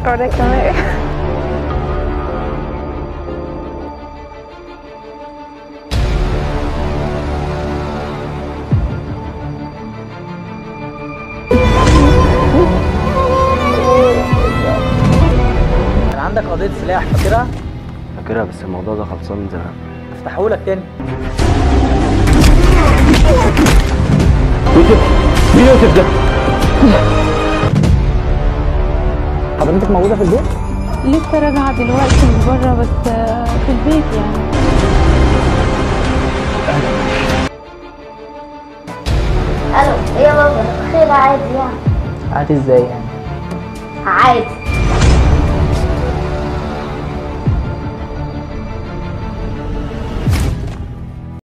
وانا كمان كان عندك قضية سلاح فاكرها؟ فاكرها بس الموضوع ده خلصان من زمان افتحهولك تاني مين يوسف ده؟ حضرتك موجودة في البيت؟ لسه راجعة دلوقتي من بره بس آه، في البيت يعني الو ايه يا بابا خير عادي يعني عادي ازاي يعني؟ عادي